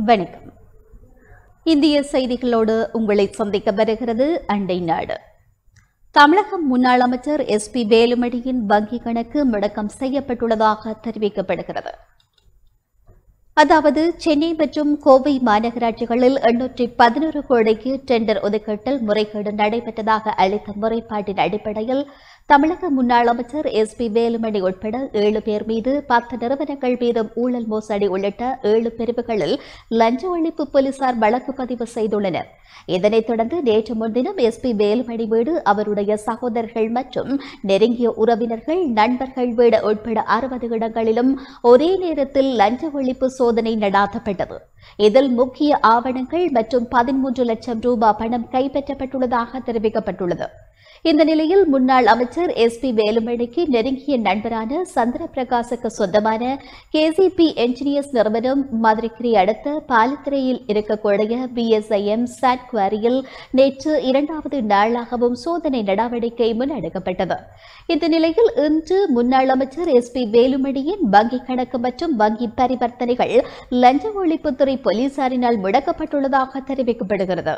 வணக்கம் இந்திய செய்திகளோடு உங்களை சந்திக்க வருகிறது அண்டை நாடு தமிழக முன்னாள் அமைச்சர் எஸ் பி வேலுமணியின் வங்கி கணக்கு முடக்கம் செய்யப்பட்டுள்ளதாக தெரிவிக்கப்படுகிறது அதாவது சென்னை மற்றும் கோவை மாநகராட்சிகளில் எண்ணூற்றி பதினோரு கோடிக்கு டெண்டர் ஒதுக்கீட்டில் முறைகேடு நடைபெற்றதாக அளித்த முறைப்பாட்டின் அடிப்படையில் தமிழக முன்னாள் அமைச்சர் எஸ் பி வேலுமணி உட்பட ஏழு பேர் மீது பத்து நிறுவனங்கள் மீதும் ஊழல் மோசடி உள்ளிட்ட ஏழு பிரிவுகளில் லஞ்ச ஒழிப்பு போலீசார் வழக்கு பதிவு செய்துள்ளனர் இதனைத் தொடர்ந்து நேற்று முன்தினம் எஸ் பி வேலுமணி வீடு அவருடைய சகோதரர்கள் மற்றும் நெருங்கிய உறவினர்கள் நண்பர்கள் வீடு உட்பட அறுபது இடங்களிலும் ஒரே நேரத்தில் லஞ்ச ஒழிப்பு சோதனை நடாத்தப்பட்டது இதில் முக்கிய ஆவணங்கள் மற்றும் பதிமூன்று லட்சம் ரூபாய் பணம் கைப்பற்றப்பட்டுள்ளதாக தெரிவிக்கப்பட்டுள்ளது இந்த நிலையில் முன்னாள் அமைச்சர் எஸ் பி வேலுமணிக்கு நெருங்கிய நண்பரான சந்திர பிரகாசுக்கு சொந்தமான கேசிபி என்ஜினியர்ஸ் நிறுவனம் மதுரைக்கிரி அடுத்த பாலத்திரையில் இருக்கக்கூடிய பிஎஸ்ஐஎம் சாட் குவாரியில் நேற்று இரண்டாவது நாளாகவும் சோதனை நடவடிக்கை முன்னெடுக்கப்பட்டது இந்த நிலையில் இன்று முன்னாள் அமைச்சர் எஸ் பி வேலுமணியின் வங்கி கணக்கு மற்றும் வங்கி பரிவர்த்தனைகள் லஞ்ச ஒழிப்புத்துறை போலீசாரினால் முடக்கப்பட்டுள்ளதாக தெரிவிக்கப்படுகிறது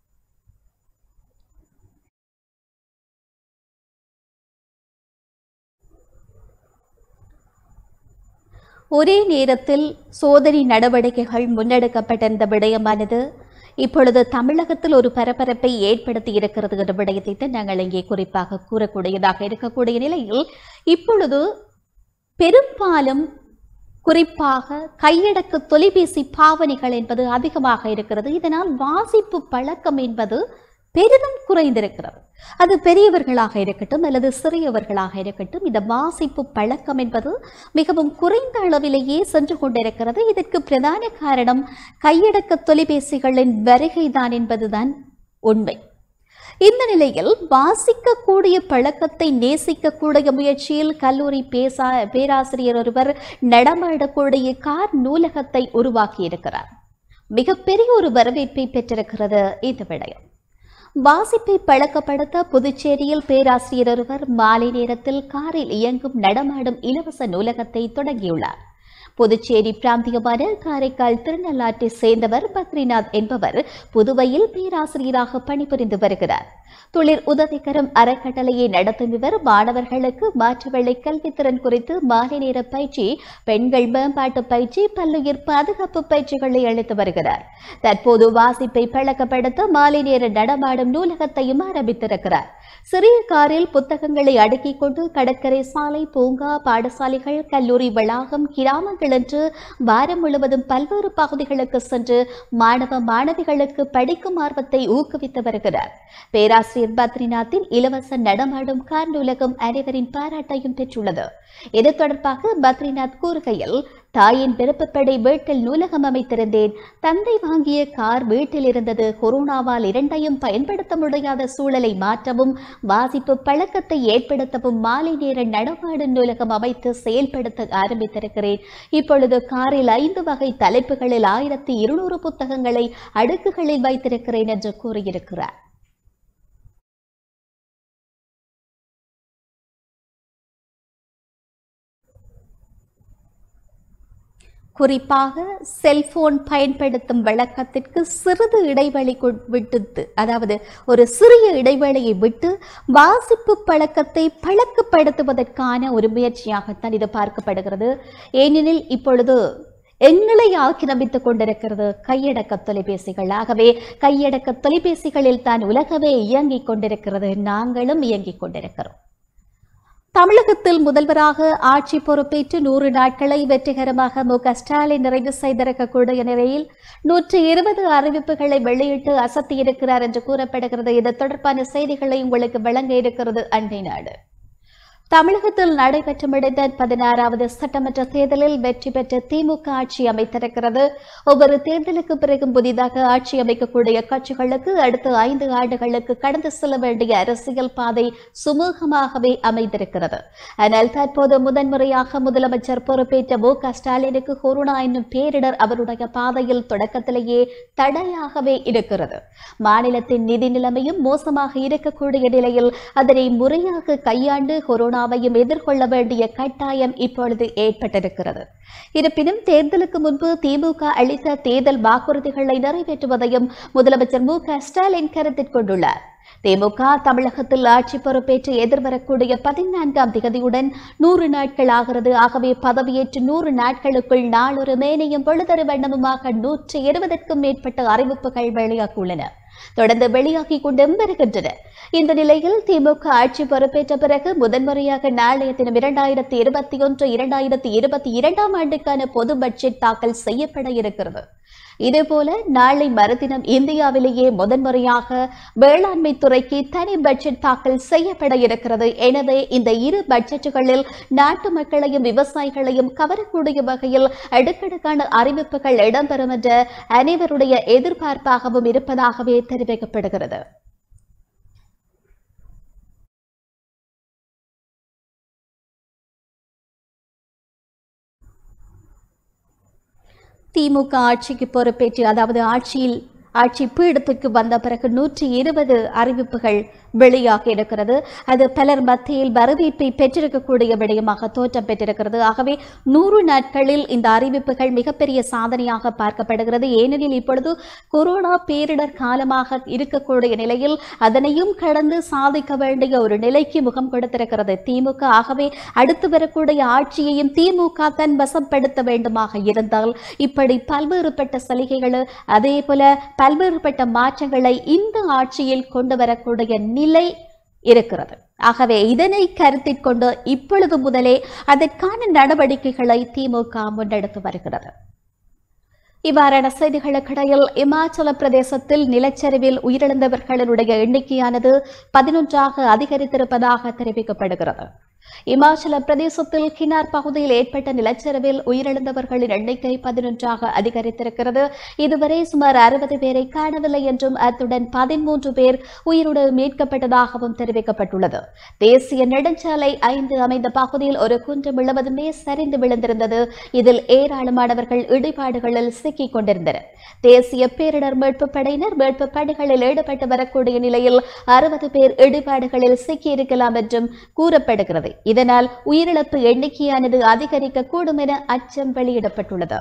ஒரே நேரத்தில் சோதனை நடவடிக்கைகள் முன்னெடுக்கப்பட்டிருந்த விடயமானது இப்பொழுது தமிழகத்தில் ஒரு பரபரப்பை ஏற்படுத்தி இருக்கிறது என்ற விடயத்தை தான் நாங்கள் இங்கே குறிப்பாக கூறக்கூடியதாக இருக்கக்கூடிய நிலையில் இப்பொழுது பெரும்பாலும் குறிப்பாக கையடக்க தொலைபேசி பாவனைகள் என்பது அதிகமாக இருக்கிறது இதனால் வாசிப்பு பழக்கம் என்பது பெரிதும் குறைந்திருக்கிறது அது பெரியவர்களாக இருக்கட்டும் அல்லது சிறியவர்களாக இருக்கட்டும் இந்த வாசிப்பு பழக்கம் என்பது மிகவும் குறைந்த அளவிலேயே சென்று கொண்டிருக்கிறது இதற்கு பிரதான காரணம் கையடக்க தொலைபேசிகளின் வருகைதான் என்பதுதான் உண்மை இந்த நிலையில் வாசிக்கக்கூடிய பழக்கத்தை நேசிக்கக்கூடிய முயற்சியில் கல்லூரி பேசா பேராசிரியர் ஒருவர் நடமாடக்கூடிய கார் நூலகத்தை உருவாக்கியிருக்கிறார் மிகப்பெரிய ஒரு வரவேற்பை பெற்றிருக்கிறது இந்த விடயம் வாசிப்பை பழக்கப்படுத்த புதுச்சேரியில் பேராசிரியர் ஒருவர் மாலை நேரத்தில் காரில் இயங்கும் நடமாடும் இலவச நூலகத்தை தொடங்கியுள்ளார் புதுச்சேரி பிராந்தியமான காரைக்கால் திருநள்ளாற்றை சேர்ந்தவர் பத்ரிநாத் என்பவர் புதுவையில் பேராசிரியராக பணிபுரிந்து வருகிறார் தொழில் உதவிக்கரம் அறக்கட்டளையை நடத்தும் இவர் மாணவர்களுக்கு மாற்றுவெளி கல்வித்திறன் குறித்து மாலை நேர பயிற்சி பெண்கள் மேம்பாட்டு பயிற்சி பல்லுயிர் பாதுகாப்பு பயிற்சிகளை அளித்து வருகிறார் தற்போது வாசிப்பை பழக்கப்படுத்த மாலை நேர நடமாடும் நூலகத்தையும் ஆரம்பித்திருக்கிறார் சிறிய காரில் புத்தகங்களை அடுக்கிக் கொண்டு கடற்கரை சாலை பூங்கா பாடசாலைகள் கல்லூரி வளாகம் கிராமங்கள் என்று வாரம் முழுவதும் பல்வேறு பகுதிகளுக்கு சென்று மாணவ மாணவிகளுக்கு படிக்கும் ஆர்வத்தை ஊக்குவித்து வருகிறார் பேராசிரியர் பத்ரிநாத்தின் இலவச நடமாடும் கார் நூலகம் அனைவரின் பாராட்டையும் பெற்றுள்ளது இது தொடர்பாக பத்ரிநாத் கூறுகையில் தாயின் விருப்பப்படி வீட்டில் நூலகம் அமைத்திருந்தேன் தந்தை வாங்கிய கார் வீட்டில் இருந்தது கொரோனாவால் இரண்டையும் பயன்படுத்த முடியாத சூழலை மாற்றவும் வாசிப்பு பழக்கத்தை ஏற்படுத்தவும் மாலை நேர நடமாடு நூலகம் அமைத்து செயல்படுத்த ஆரம்பித்திருக்கிறேன் இப்பொழுது காரில் ஐந்து வகை தலைப்புகளில் ஆயிரத்தி இருநூறு புத்தகங்களை அடுக்குகளில் வைத்திருக்கிறேன் என்று கூறியிருக்கிறார் குறிப்பாக செல்போன் பயன்படுத்தும் வழக்கத்திற்கு சிறிது இடைவெளி கொ- விட்டு அதாவது ஒரு சிறிய இடைவேளையை விட்டு வாசிப்பு பழக்கத்தை பழக்கப்படுத்துவதற்கான ஒரு முயற்சியாகத்தான் இது பார்க்கப்படுகிறது ஏனெனில் இப்பொழுது எங்களை ஆக்கிரமித்துக் கொண்டிருக்கிறது கையடக்க தொலைபேசிகள் ஆகவே கையடக்க தொலைபேசிகளில் தான் உலகமே இயங்கிக் கொண்டிருக்கிறது நாங்களும் இயங்கிக் கொண்டிருக்கிறோம் தமிழகத்தில் முதல்வராக ஆட்சி பொறுப்பேற்று நூறு நாட்களை வெற்றிகரமாக மு க ஸ்டாலின் நிறைவு செய்திருக்கக்கூடிய நிலையில் நூற்றி இருபது அறிவிப்புகளை வெளியிட்டு அசத்தியிருக்கிறார் என்று கூறப்படுகிறது இது தொடர்பான செய்திகளை உங்களுக்கு வழங்க இருக்கிறது அண்டை நாடு தமிழகத்தில் நடைபெற்று முடிந்த பதினாறாவது சட்டமன்ற தேர்தலில் வெற்றி பெற்ற திமுக ஆட்சி அமைத்திருக்கிறது ஒவ்வொரு தேர்தலுக்கு பிறகும் புதிதாக ஆட்சி அமைக்கக்கூடிய கட்சிகளுக்கு அடுத்த ஐந்து ஆண்டுகளுக்கு கடந்து செல்ல வேண்டிய அரசியல் பாதை சுமூகமாகவே அமைந்திருக்கிறது ஆனால் தற்போது முதன்முறையாக முதலமைச்சர் பொறுப்பேற்ற மு க ஸ்டாலினுக்கு கொரோனா என்னும் பேரிடர் அவருடைய பாதையில் தொடக்கத்திலேயே தடையாகவே இருக்கிறது மாநிலத்தின் நிதி நிலைமையும் மோசமாக இருக்கக்கூடிய நிலையில் அதனை முறையாக கையாண்டு கொரோனா திமுகவையும் எதிர்கொள்ள வேண்டிய கட்டாயம் இப்பொழுது ஏற்பட்டிருக்கிறது இருப்பினும் தேர்தலுக்கு முன்பு திமுக அளித்த தேர்தல் வாக்குறுதிகளை நிறைவேற்றுவதையும் முதலமைச்சர் மு க ஸ்டாலின் கருத்தில் கொண்டுள்ளார் திமுக தமிழகத்தில் ஆட்சி பொறுப்பேற்று எதிர்வரக்கூடிய பதினான்காம் திகதியுடன் நூறு நாட்கள் ஆகிறது ஆகவே பதவியேற்று நூறு நாட்களுக்குள் நாளொரு மேனையும் பொழுதொரு வண்ணமுமாக நூற்றி இருபதற்கும் மேற்பட்ட அறிவிப்புகள் வெளியாகியுள்ளன தொடர்ந்து வெளியாகி கொண்டும் வருகின்றன இந்த நிலையில் திமுக ஆட்சி பொறுப்பேற்ற பிறகு முதன்முறையாக நாளைய தினம் இரண்டாயிரத்தி இருபத்தி ஒன்று இரண்டாயிரத்தி இருபத்தி இரண்டாம் ஆண்டுக்கான பொது பட்ஜெட் தாக்கல் செய்யப்பட இருக்கிறது இதேபோல நாளை மறுதினம் இந்தியாவிலேயே முதன்முறையாக வேளாண்மை துறைக்கு தனி பட்ஜெட் தாக்கல் செய்யப்பட இருக்கிறது எனவே இந்த இரு பட்ஜெட்டுகளில் நாட்டு மக்களையும் விவசாயிகளையும் கவரக்கூடிய வகையில் அடுக்கடுக்கான அறிவிப்புகள் இடம்பெறும் என்ற அனைவருடைய எதிர்பார்ப்பாகவும் இருப்பதாகவே தெரிவிக்கப்படுகிறது திமுக ஆட்சிக்கு பொறுப்பேற்று அதாவது ஆட்சியில் ஆட்சி பீடத்துக்கு வந்த பிறகு நூற்றி இருபது அறிவிப்புகள் வெளியாக இருக்கிறது அது பலர் மத்தியில் வரவேற்பை பெற்றிருக்கக்கூடிய விடயமாக தோற்றம் பெற்றிருக்கிறது ஆகவே நூறு நாட்களில் இந்த அறிவிப்புகள் மிகப்பெரிய சாதனையாக பார்க்கப்படுகிறது ஏனெனில் இப்பொழுது கொரோனா பேரிடர் காலமாக இருக்கக்கூடிய நிலையில் அதனையும் கடந்து சாதிக்க வேண்டிய ஒரு நிலைக்கு முகம் கொடுத்திருக்கிறது திமுக ஆகவே அடுத்து வரக்கூடிய ஆட்சியையும் திமுக தன் வசப்படுத்த வேண்டுமாக இருந்தால் இப்படி பல்வேறுபட்ட சலுகைகள் அதே போல பல்வேறுபட்ட மாற்றங்களை இந்த ஆட்சியில் கொண்டு வரக்கூடிய நிலை இருக்கிறது ஆகவே இதனை கருத்தில் கொண்டு இப்பொழுது முதலே அதற்கான நடவடிக்கைகளை திமுக முன்னெடுத்து வருகிறது இவ்வாறான செய்திகளுக்கிடையில் இமாச்சல பிரதேசத்தில் நிலச்சரிவில் உயிரிழந்தவர்களுடைய எண்ணிக்கையானது பதினொன்றாக அதிகரித்திருப்பதாக தெரிவிக்கப்படுகிறது இமாச்சல பிரதேசத்தில் கினார் பகுதியில் ஏற்பட்ட நிலச்சரிவில் உயிரிழந்தவர்களின் எண்ணிக்கை பதினொன்றாக அதிகரித்திருக்கிறது இதுவரை சுமார் அறுபது பேரை காணவில்லை என்றும் அத்துடன் பதிமூன்று பேர் உயிருடன் மீட்கப்பட்டதாகவும் தெரிவிக்கப்பட்டுள்ளது தேசிய நெடுஞ்சாலை ஐந்து அமைந்த பகுதியில் ஒரு குன்று முழுவதுமே சரிந்து விழுந்திருந்தது இதில் ஏராளமானவர்கள் இடிபாடுகளில் சிக்கிக் கொண்டிருந்தனர் தேசிய பேரிடர் மீட்பு படையினர் மீட்பு பணிகளில் ஈடுபட்டு வரக்கூடிய நிலையில் அறுபது பேர் இடிபாடுகளில் சிக்கியிருக்கலாம் என்றும் கூறப்படுகிறது இதனால் உயிரிழப்பு எண்ணிக்கையானது அதிகரிக்க கூடும் என அச்சம் வெளியிடப்பட்டுள்ளது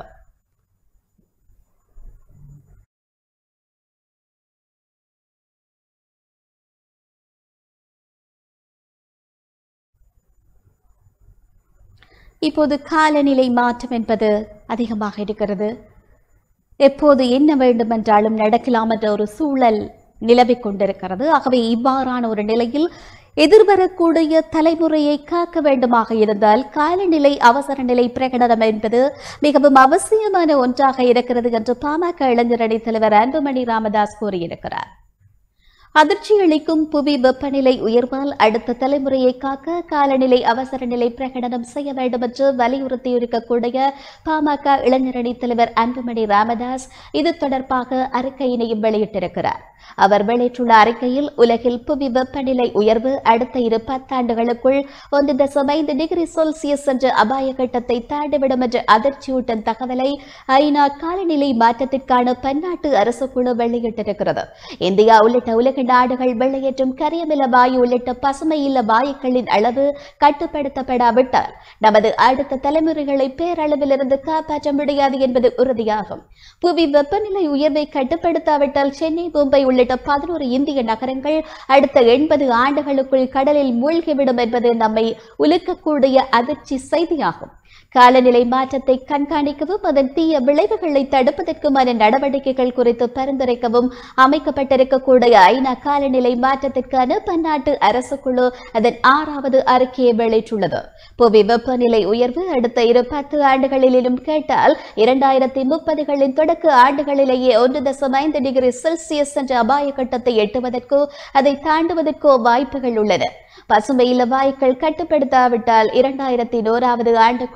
இப்போது காலநிலை மாற்றம் என்பது அதிகமாக இருக்கிறது எப்போது என்ன வேண்டுமென்றாலும் நடக்கலாம் என்ற ஒரு சூழல் நிலவிக் கொண்டிருக்கிறது ஆகவே இவ்வாறான ஒரு நிலையில் எதிர்வரக்கூடிய தலைமுறையை காக்க வேண்டுமாக இருந்தால் காலநிலை அவசர நிலை பிரகடனம் என்பது மிகவும் அவசியமான ஒன்றாக இருக்கிறது என்று பாமக இளைஞரணி தலைவர் அன்புமணி ராமதாஸ் கூறியிருக்கிறார் அதிர்ச்சி அளிக்கும் புவி வெப்பநிலை உயர்வால் அடுத்த தலைமுறையை காக்க காலநிலை அவசர நிலை பிரகடனம் செய்ய வேண்டும் என்று வலியுறுத்தியிருக்கக்கூடிய பாமக இளைஞரணி தலைவர் அன்புமணி ராமதாஸ் இது தொடர்பாக அறிக்கையினையும் வெளியிட்டிருக்கிறார் அவர் வெளியிட்டுள்ள அறிக்கையில் உலகில் புவி வெப்பநிலை உயர்வு அடுத்த இரு பத்தாண்டுகளுக்குள் ஒன்று தசம் ஐந்து டிகிரி செல்சியஸ் என்ற அபாய கட்டத்தை தாண்டிவிடும் என்ற அதிர்ச்சியூட்டும் தகவலை ஐநா காலநிலை மாற்றத்திற்கான பன்னாட்டு அரசு குழு வெளியிட்டிருக்கிறது இந்தியா உள்ளிட்ட உலக நாடுகள் வெளியேற்றும் கரியமில வாயு உள்ளிட்ட பசுமை இல்ல வாயுக்களின் அளவு கட்டுப்படுத்தப்படாவிட்டால் நமது அடுத்த தலைமுறைகளை பேரளவிலிருந்து காப்பாற்ற முடியாது என்பது உறுதியாகும் புவி வெப்பநிலை உயர்வை கட்டுப்படுத்தாவிட்டால் சென்னை மும்பை உள்ளிட்ட பதினோரு இந்திய நகரங்கள் அடுத்த எண்பது ஆண்டுகளுக்குள் கடலில் மூழ்கிவிடும் என்பது நம்மை உலுக்கக்கூடிய அதிர்ச்சி செய்தியாகும் காலநிலை மாற்றத்தை கண்காணிக்கவும் அதன் தீய விளைவுகளை தடுப்பதற்குமான நடவடிக்கைகள் குறித்து பரிந்துரைக்கவும் அமைக்கப்பட்டிருக்கக்கூடிய ஐநா காலநிலை மாற்றத்திற்கான பன்னாட்டு அரசு குழு அதன் ஆறாவது அறிக்கையை வெளியிட்டுள்ளது புவி வெப்பநிலை உயர்வு அடுத்த இரு பத்து ஆண்டுகளிலும் கேட்டால் இரண்டாயிரத்தி முப்பதுகளின் தொடக்க ஆண்டுகளிலேயே ஒன்று தசம் ஐந்து டிகிரி செல்சியஸ் என்ற அபாய கட்டத்தை எட்டுவதற்கோ அதை தாண்டுவதற்கோ வாய்ப்புகள் உள்ளன பசுமை இல்ல வாயுக்கள் கட்டுப்படுத்தாவிட்டால் இரண்டாயிரத்தி நூறாவது ஆண்டுக்குள்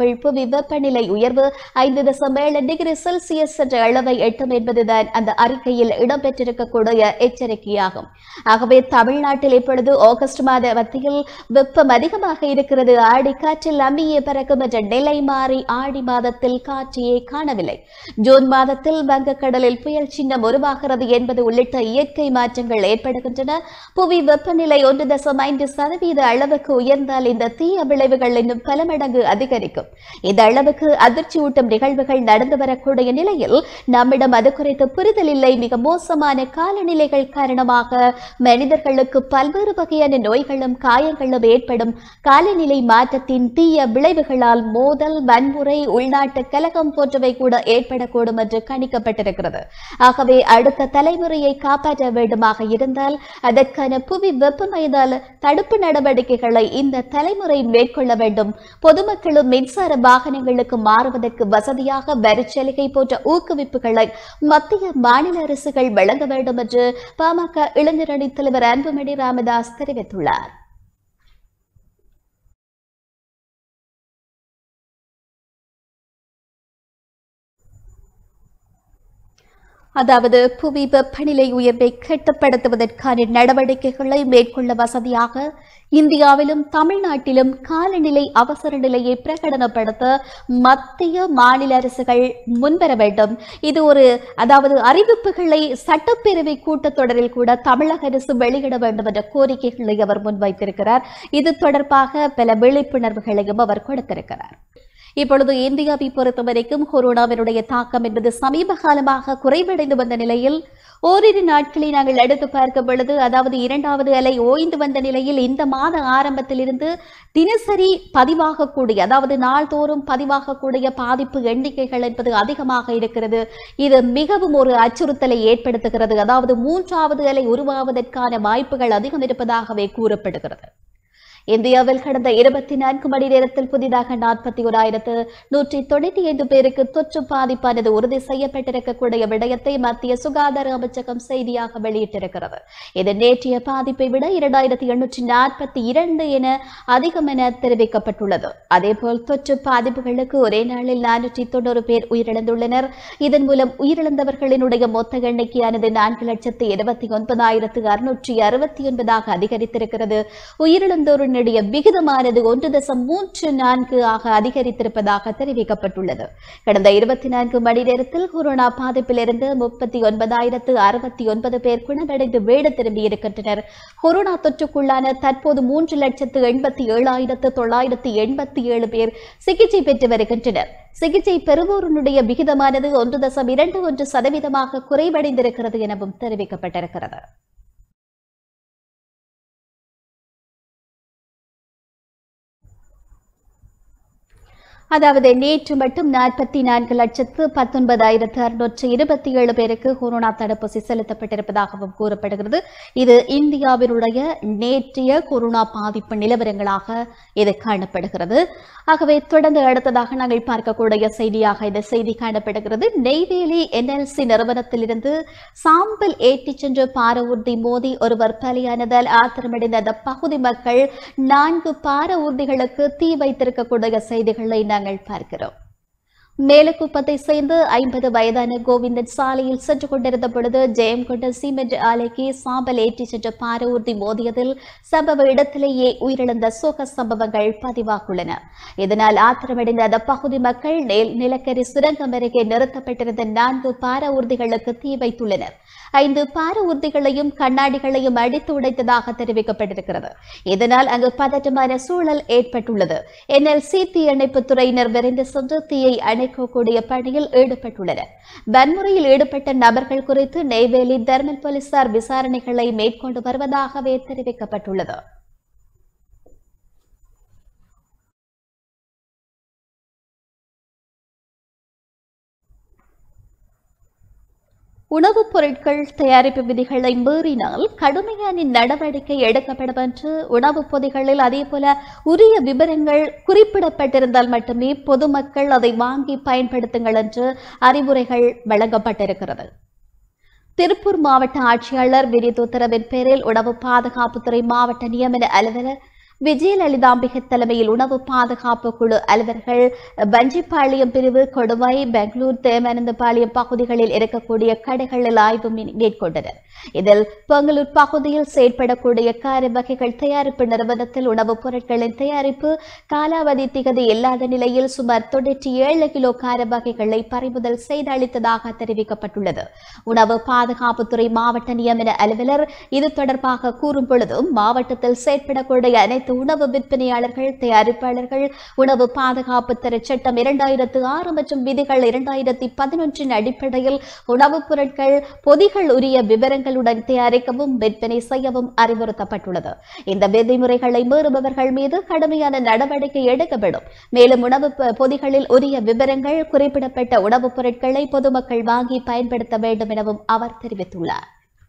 நாட்களுக்குள் புவி வெப்பநிலை உயர்வு ஐந்து தசம் ஏழு டிகிரி செல்சியஸ் என்ற அளவை எட்டும் என்பதுதான் அந்த அறிக்கையில் இடம்பெற்றிருக்கக்கூடிய எச்சரிக்கையாகும் ஆகவே தமிழ்நாட்டில் இப்பொழுது ஆகஸ்ட் மாத மத்தியில் வெப்பம் அதிகமாக இருக்கிறது ஆடி காற்றில் அம்மியே பறக்கும் என்ற நிலை மாறி ஆடி மாதத்தில் காற்றையே காணவில்லை ஜூன் மாதத்தில் வங்கக்கடலில் புயல் சின்னம் உருவாகிறது என்பது உள்ளிட்ட இயற்கை மாற்றங்கள் ஏற்படுகின்றன புவி வெப்பநிலை ஒன்று தசம் ஐந்து சதவீத அளவுக்கு உயர்ந்தால் இந்த தீய விளைவுகள் இன்னும் பல மடங்கு அதிகரிக்கும் இந்த அளவுக்கு அதிர்ச்சியூட்டும் நிகழ்வுகள் நடந்து வரக்கூடிய நிலையில் நம்மிடம் அது குறித்து புரிதல் இல்லை மிக மோசமான காலநிலைகள் காரணமாக மனிதர்களுக்கு பல்வேறு வகையான நோய்களும் காயங்களும் ஏற்படும் காலநிலை மாற்றத்தின் தீய விளைவுகளால் மோதல் வன்முறை உள்நாட்டு கலகம் போன்றவை கூட ஏற்படக்கூடும் என்று கணிக்கப்பட்டிருக்கிறது ஆகவே அடுத்த தலைமுறையை காப்பாற்ற வேண்டுமாக இருந்தால் அதற்கான புவி வெப்பமயதால் தடுப்பு நடவடிக்கைகளை இந்த தலைமுறை மேற்கொள்ள வேண்டும் பொதுமக்களும் மின்சார வாகனங்களுக்கு மாறுவதற்கு வசதியாக வரிச்சலுகை போன்ற ஊக்குவிப்புகளை மத்திய மாநில அரசுகள் வழங்க வேண்டும் என்று பாமக இளைஞரணி தலைவர் அன்புமணி ராமதாஸ் தெரிவித்துள்ளார் அதாவது புவி வெப்பநிலை உயர்வை கட்டுப்படுத்துவதற்கான நடவடிக்கைகளை மேற்கொள்ள வசதியாக இந்தியாவிலும் தமிழ்நாட்டிலும் காலநிலை அவசர நிலையை பிரகடனப்படுத்த மத்திய மாநில அரசுகள் முன்வர வேண்டும் இது ஒரு அதாவது அறிவிப்புகளை சட்டப்பேரவை கூட்டத்தொடரில் கூட தமிழக அரசு வெளியிட வேண்டும் என்ற கோரிக்கைகளை அவர் முன்வைத்திருக்கிறார் இது தொடர்பாக பல விழிப்புணர்வுகளையும் அவர் கொடுத்திருக்கிறார் இப்பொழுது இந்தியாவை பொறுத்தவரைக்கும் கொரோனாவினுடைய தாக்கம் என்பது சமீப காலமாக குறைவடைந்து வந்த நிலையில் ஓரிரு நாட்களை நாங்கள் எடுத்து பார்க்கும் பொழுது அதாவது இரண்டாவது அலை ஓய்ந்து வந்த நிலையில் இந்த மாத ஆரம்பத்திலிருந்து தினசரி பதிவாகக்கூடிய அதாவது நாள்தோறும் பதிவாகக்கூடிய பாதிப்பு எண்ணிக்கைகள் என்பது அதிகமாக இருக்கிறது இது மிகவும் ஒரு அச்சுறுத்தலை ஏற்படுத்துகிறது அதாவது மூன்றாவது அலை உருவாவதற்கான வாய்ப்புகள் அதிகம் இருப்பதாகவே கூறப்படுகிறது இந்தியாவில் கடந்த இருபத்தி நான்கு மணி நேரத்தில் புதிதாக நாற்பத்தி ஓராயிரத்து நூற்றி தொண்ணூற்றி ஐந்து பேருக்கு தொற்று பாதிப்பானது உறுதி செய்யப்பட்டிருக்கக்கூடிய விடயத்தை மத்திய சுகாதார அமைச்சகம் செய்தியாக வெளியிட்டிருக்கிறது இது நேற்றைய பாதிப்பை விட இரண்டாயிரத்தி எண்ணூற்றி நாற்பத்தி இரண்டு என அதிகம் என தெரிவிக்கப்பட்டுள்ளது அதேபோல் தொற்று பாதிப்புகளுக்கு ஒரே நாளில் நானூற்றி தொண்ணூறு பேர் உயிரிழந்துள்ளனர் இதன் மூலம் உயிரிழந்தவர்களினுடைய மொத்த எண்ணிக்கையானது நான்கு லட்சத்து இருபத்தி ஒன்பதாயிரத்து அறுநூற்றி அறுபத்தி ஒன்பதாக அதிகரித்திருக்கிறது உயிரிழந்தோருடைய விகிதமானது ஒன்று தசம் மூன்று நான்கு ஆக அதிகரித்திருப்பதாக தெரிவிக்கப்பட்டுள்ளது கடந்த இருபத்தி நான்கு மணி நேரத்தில் கொரோனா பாதிப்பிலிருந்து முப்பத்தி ஒன்பதாயிரத்து அறுபத்தி ஒன்பது பேர் குணமடைந்து வீடு திரும்பியிருக்கின்றனர் கொரோனா தொற்றுக்குள்ளான தற்போது மூன்று லட்சத்து எண்பத்தி ஏழாயிரத்து தொள்ளாயிரத்து எண்பத்தி ஏழு பேர் சிகிச்சை பெற்று வருகின்றனர் சிகிச்சை பெறுவோருடைய விகிதமானது ஒன்று தசம் இரண்டு ஒன்று சதவீதமாக குறைவடைந்திருக்கிறது எனவும் தெரிவிக்கப்பட்டிருக்கிறது அதாவது நேற்று மட்டும் நாற்பத்தி நான்கு லட்சத்து பத்தொன்பதாயிரத்து அறுநூற்று இருபத்தி ஏழு பேருக்கு கொரோனா தடுப்பூசி செலுத்தப்பட்டிருப்பதாகவும் கூறப்படுகிறது இது இந்தியாவினுடைய நேற்றைய கொரோனா பாதிப்பு நிலவரங்களாக இது காணப்படுகிறது ஆகவே தொடர்ந்து அடுத்ததாக நாங்கள் பார்க்கக்கூடிய செய்தியாக இந்த செய்தி காணப்படுகிறது நெய்வேலி என்எல்சி நிறுவனத்திலிருந்து சாம்பல் ஏற்றிச் சென்ற பார ஊர்தி மோதி ஒருவர் பலியானதால் ஆத்திரமடைந்த அந்த பகுதி மக்கள் நான்கு பார ஊர்திகளுக்கு தீ வைத்திருக்கக்கூடிய செய்திகளை நாங்கள் பார்க்கிறோம் மேலக்குப்பத்தை சேர்ந்து ஐம்பது வயதான கோவிந்தன் சாலையில் சென்று கொண்டிருந்த பொழுது ஜெயங்கொண்ட சிமெண்ட் ஆலைக்கு சாம்பல் ஏற்றி சென்ற பார ஊர்தி மோதியதில் சம்பவ இடத்திலேயே உயிரிழந்த சோக சம்பவங்கள் பதிவாகியுள்ளன இதனால் ஆத்திரமடைந்த அந்த பகுதி மக்கள் நெல் நிலக்கரி சுரங்கம் அருகே நிறுத்தப்பட்டிருந்த நான்கு பார ஊர்திகளுக்கு தீ வைத்துள்ளனர் ஐந்து பார ஊர்திகளையும் கண்ணாடிகளையும் அடித்து உடைத்ததாக தெரிவிக்கப்பட்டிருக்கிறது இதனால் அங்கு பதட்டமான சூழல் ஏற்பட்டுள்ளது என்எல்சி தீயணைப்புத் துறையினர் விரைந்து சென்று தீயை அணைக்கக்கூடிய பணியில் ஈடுபட்டுள்ளனர் வன்முறையில் ஈடுபட்ட நபர்கள் குறித்து நெய்வேலி தர்மல் போலீசார் விசாரணைகளை மேற்கொண்டு வருவதாகவே தெரிவிக்கப்பட்டுள்ளது உணவுப் பொருட்கள் தயாரிப்பு விதிகளை மீறினால் கடுமையான நடவடிக்கை எடுக்கப்படும் என்று உணவுப் பொதிகளில் அதேபோல உரிய விவரங்கள் குறிப்பிடப்பட்டிருந்தால் மட்டுமே பொதுமக்கள் அதை வாங்கி பயன்படுத்துங்கள் என்று அறிவுரைகள் வழங்கப்பட்டிருக்கிறது திருப்பூர் மாவட்ட ஆட்சியாளர் விரித் உத்தரவின் பேரில் உணவு பாதுகாப்புத்துறை மாவட்ட நியமன அலுவலர் விஜயலலிதாம்பிகை தலைமையில் உணவு பாதுகாப்பு குழு அலுவலர்கள் பஞ்சிப்பாளையம் பிரிவு கொடுவாய் பெங்களூர் தேமானந்தபாளையம் பகுதிகளில் இருக்கக்கூடிய கடைகளில் ஆய்வு மே- மேற்கொண்டனர் இதில் பெங்களூர் பகுதியில் செயற்படக்கூடிய கார வகைகள் தயாரிப்பு நிறுவனத்தில் உணவுப் பொருட்களின் தயாரிப்பு காலாவதி திகதி இல்லாத நிலையில் சுமார் தொண்ணூற்றி ஏழு கிலோ கார வகைகளை பறிமுதல் செய்து அளித்ததாக தெரிவிக்கப்பட்டுள்ளது உணவு பாதுகாப்புத்துறை மாவட்ட நியமன அலுவலர் இது தொடர்பாக கூறும் பொழுதும் மாவட்டத்தில் செயற்படக்கூடிய அனைத்து உணவு விற்பனையாளர்கள் தயாரிப்பாளர்கள் உணவு பாதுகாப்பு தர சட்டம் இரண்டாயிரத்து ஆறு மற்றும் விதிகள் இரண்டாயிரத்தி பதினொன்றின் அடிப்படையில் உணவுப் பொருட்கள் பொதிகள் உரிய விவரங்களுடன் தயாரிக்கவும் விற்பனை செய்யவும் அறிவுறுத்தப்பட்டுள்ளது இந்த விதிமுறைகளை மீறுபவர்கள் மீது கடுமையான நடவடிக்கை எடுக்கப்படும் மேலும் உணவு ப- பொதிகளில் உரிய விவரங்கள் குறிப்பிடப்பட்ட உணவுப் பொருட்களை பொதுமக்கள் வாங்கி பயன்படுத்த வேண்டும் எனவும் அவர் தெரிவித்துள்ளார்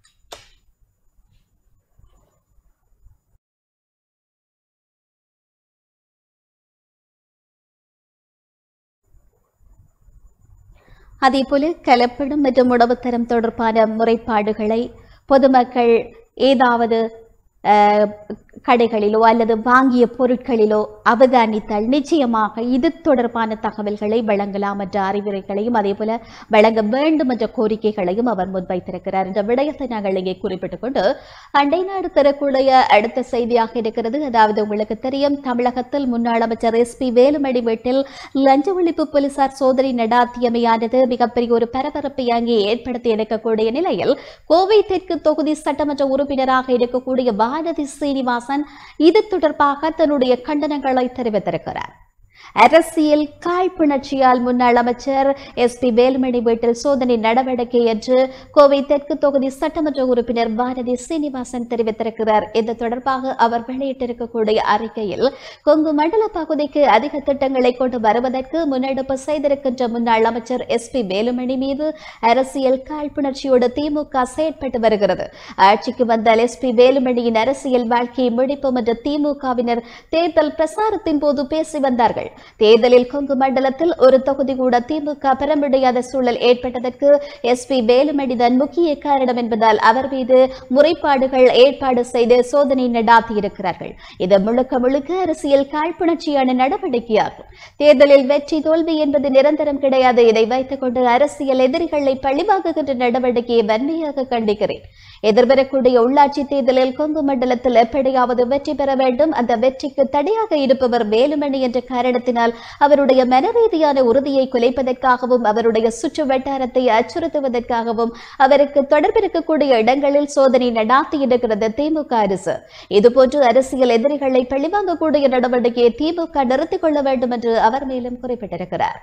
அதேபோல கலப்படம் மற்றும் உணவுத்தரம் தொடர்பான முறைப்பாடுகளை பொதுமக்கள் ஏதாவது அஹ், கடைகளிலோ அல்லது வாங்கிய பொருட்களிலோ அவதானித்தால் நிச்சயமாக இது தொடர்பான தகவல்களை வழங்கலாம் என்ற அறிவுரைகளையும் அதேபோல வழங்க வேண்டும் என்ற கோரிக்கைகளையும் அவர் முன்வைத்திருக்கிறார் என்ற விடயத்தை நாங்கள் இங்கே குறிப்பிட்டுக் கொண்டு அண்டை நாடு தரக்கூடிய அடுத்த செய்தியாக இருக்கிறது அதாவது உங்களுக்கு தெரியும் தமிழகத்தில் முன்னாள் அமைச்சர் எஸ் பி வேலுமணி வீட்டில் லஞ்ச ஒழிப்பு போலீசார் சோதனை நடாத்தியமையானது மிகப்பெரிய ஒரு பரபரப்பை அங்கே ஏற்படுத்தி இருக்கக்கூடிய நிலையில் கோவை தெற்கு தொகுதி சட்டமன்ற உறுப்பினராக இருக்கக்கூடிய வானதி சீனிவாசன் இது தொடர்பாக தன்னுடைய கண்டனங்களை தெரிவித்திருக்கிறார் அரசியல் காழ்ப்புணர்ச்சியால் முன்னாள் அமைச்சர் எஸ் பி வேலுமணி வீட்டில் சோதனை நடவடிக்கை என்று கோவை தெற்கு தொகுதி சட்டமன்ற உறுப்பினர் பாரதி சீனிவாசன் தெரிவித்திருக்கிறார் இது தொடர்பாக அவர் வெளியிட்டிருக்கக்கூடிய அறிக்கையில் கொங்கு மண்டல பகுதிக்கு அதிக திட்டங்களை கொண்டு வருவதற்கு முன்னெடுப்பு செய்திருக்கின்ற முன்னாள் அமைச்சர் எஸ் பி வேலுமணி மீது அரசியல் காழ்ப்புணர்ச்சியோடு திமுக செயற்பட்டு வருகிறது ஆட்சிக்கு வந்தால் எஸ் பி வேலுமணியின் அரசியல் வாழ்க்கையை முடிப்போம் என்று திமுகவினர் தேர்தல் பிரசாரத்தின் போது பேசி வந்தார்கள் தேர்தலில் கொங்கு மண்டலத்தில் ஒரு தொகுதி கூட திமுக பெற முடியாத சூழல் ஏற்பட்டதற்கு எஸ் பி வேலுமணிதான் முக்கிய காரணம் என்பதால் அவர் மீது முறைப்பாடுகள் ஏற்பாடு செய்து சோதனை நடாத்தியிருக்கிறார்கள் இது முழுக்க முழுக்க அரசியல் காழ்ப்புணர்ச்சியான நடவடிக்கையாகும் தேர்தலில் வெற்றி தோல்வி என்பது நிரந்தரம் கிடையாது இதை வைத்துக் கொண்டு அரசியல் எதிரிகளை பழிவாங்குகின்ற நடவடிக்கையை வன்மையாக கண்டிக்கிறேன் எதிர்வரக்கூடிய உள்ளாட்சி தேர்தலில் கொங்கு மண்டலத்தில் எப்படியாவது வெற்றி பெற வேண்டும் அந்த வெற்றிக்கு தடையாக இருப்பவர் வேலுமணி என்ற காரணத்தினால் அவருடைய மனரீதியான உறுதியை குலைப்பதற்காகவும் அவருடைய சுற்று வட்டாரத்தை அச்சுறுத்துவதற்காகவும் அவருக்கு தொடர்பிருக்கக்கூடிய இடங்களில் சோதனை நடாத்தியிருக்கிறது திமுக அரசு இதுபோன்று அரசியல் எதிரிகளை பழிவாங்கக்கூடிய நடவடிக்கையை திமுக நிறுத்திக் கொள்ள வேண்டும் என்று அவர் மேலும் குறிப்பிட்டிருக்கிறார்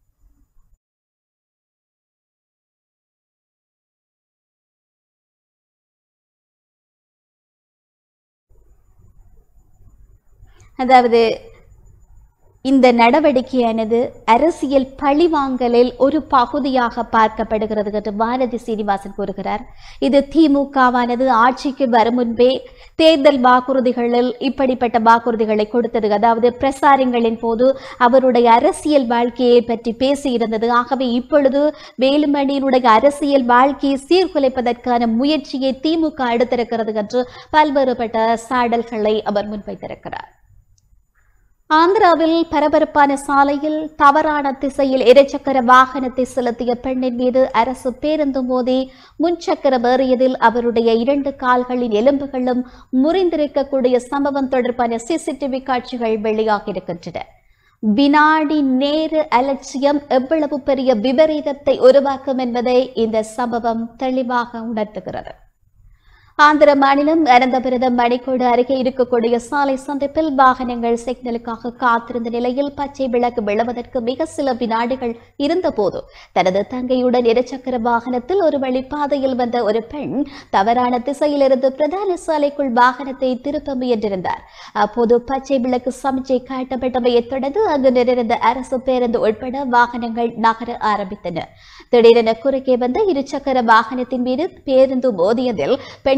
அதாவது இந்த நடவடிக்கையானது அரசியல் பழிவாங்கலில் ஒரு பகுதியாக பார்க்கப்படுகிறது என்று பாரதி சீனிவாசன் கூறுகிறார் இது திமுகவானது ஆட்சிக்கு வரும் முன்பே தேர்தல் வாக்குறுதிகளில் இப்படிப்பட்ட வாக்குறுதிகளை கொடுத்தது அதாவது பிரசாரங்களின் போது அவருடைய அரசியல் வாழ்க்கையை பற்றி பேசியிருந்தது ஆகவே இப்பொழுது வேலுமணியினுடைய அரசியல் வாழ்க்கையை சீர்குலைப்பதற்கான முயற்சியை திமுக எடுத்திருக்கிறது என்று பல்வேறுபட்ட சாடல்களை அவர் முன்வைத்திருக்கிறார் ஆந்திராவில் பரபரப்பான சாலையில் தவறான திசையில் இருசக்கர வாகனத்தை செலுத்திய பெண்ணின் மீது அரசு பேருந்து மோதி முன்சக்கரம் ஏறியதில் அவருடைய இரண்டு கால்களின் எலும்புகளும் முறிந்திருக்கக்கூடிய சம்பவம் தொடர்பான சிசிடிவி காட்சிகள் வெளியாகியிருக்கின்றன வினாடி நேர அலட்சியம் எவ்வளவு பெரிய விபரீதத்தை உருவாக்கும் என்பதை இந்த சம்பவம் தெளிவாக உணர்த்துகிறது ஆந்திர மாநிலம் அனந்தபுரதம் மணிக்கோடு அருகே இருக்கக்கூடிய சாலை சந்திப்பில் வாகனங்கள் சிக்னலுக்காக காத்திருந்த நிலையில் பச்சை விளக்கு விழுவதற்கு மிக சில வினாடிகள் இருந்தபோது தனது தங்கையுடன் இருசக்கர வாகனத்தில் ஒரு வழி பாதையில் வந்த ஒரு பெண் தவறான திசையிலிருந்து பிரதான சாலைக்குள் வாகனத்தை திருப்ப முயன்றிருந்தார் அப்போது பச்சை விளக்கு சமிச்சை காட்டப்பட்டமையைத் தொடர்ந்து அங்கு நின்றிருந்த அரசு பேருந்து உட்பட வாகனங்கள் நகர ஆரம்பித்தன திடீரென குறுக்கே வந்த இருசக்கர வாகனத்தின் மீது பேருந்து மோதியதில் பெண்கள்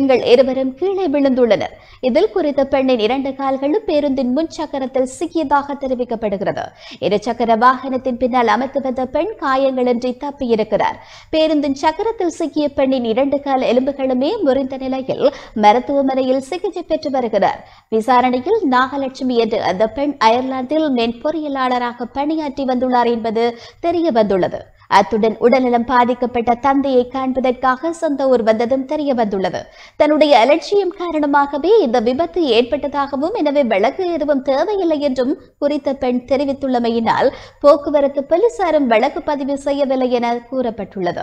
பெண்கள் இருவரும் கீழே விழுந்துள்ளனர் இதில் குறித்த பெண்ணின் இரண்டு கால்களும் பேருந்தின் முன் சக்கரத்தில் சிக்கியதாக தெரிவிக்கப்படுகிறது இருசக்கர வாகனத்தின் பின்னால் அமர்ந்து வந்த பெண் காயங்களின்றி தப்பியிருக்கிறார் பேருந்தின் சக்கரத்தில் சிக்கிய பெண்ணின் இரண்டு கால் எலும்புகளுமே முறிந்த நிலையில் மருத்துவமனையில் சிகிச்சை பெற்று வருகிறார் விசாரணையில் நாகலட்சுமி என்ற அந்த பெண் அயர்லாந்தில் மென்பொறியியலாளராக பணியாற்றி வந்துள்ளார் என்பது தெரிய வந்துள்ளது அத்துடன் உடல்நலம் பாதிக்கப்பட்ட தந்தையை காண்பதற்காக சொந்த ஊர் வந்ததும் தெரிய வந்துள்ளது தன்னுடைய அலட்சியம் காரணமாகவே இந்த விபத்து ஏற்பட்டதாகவும் எனவே வழக்கு எதுவும் தேவையில்லை என்றும் குறித்த பெண் தெரிவித்துள்ளமையினால் போக்குவரத்து போலீசாரும் வழக்கு பதிவு செய்யவில்லை என கூறப்பட்டுள்ளது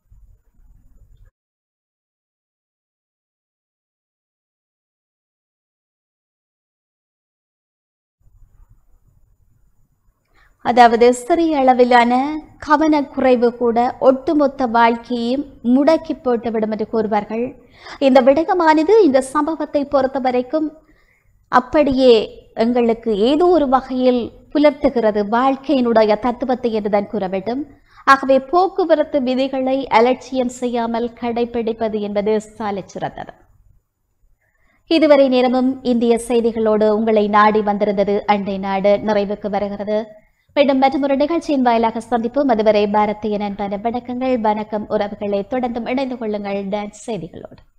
அதாவது சிறிய அளவிலான கவனக்குறைவு கூட ஒட்டுமொத்த வாழ்க்கையையும் முடக்கி போட்டுவிடும் என்று கூறுவார்கள் இந்த விடயமானது இந்த சம்பவத்தை பொறுத்த வரைக்கும் அப்படியே எங்களுக்கு ஏதோ ஒரு வகையில் புலர்த்துகிறது வாழ்க்கையினுடைய தத்துவத்தை என்றுதான் கூற வேண்டும் ஆகவே போக்குவரத்து விதிகளை அலட்சியம் செய்யாமல் கடைபிடிப்பது என்பது சாலை சிறந்தது இதுவரை நேரமும் இந்திய செய்திகளோடு உங்களை நாடி வந்திருந்தது அண்டை நாடு நிறைவுக்கு வருகிறது மீண்டும் மற்றொரு நிகழ்ச்சியின் வாயிலாக சந்திப்போம் அதுவரை பாரதிய நண்பன வணக்கங்கள் வணக்கம் உறவுகளை தொடர்ந்தும் இணைந்து கொள்ளுங்கள் டான்ஸ் செய்திகளோடு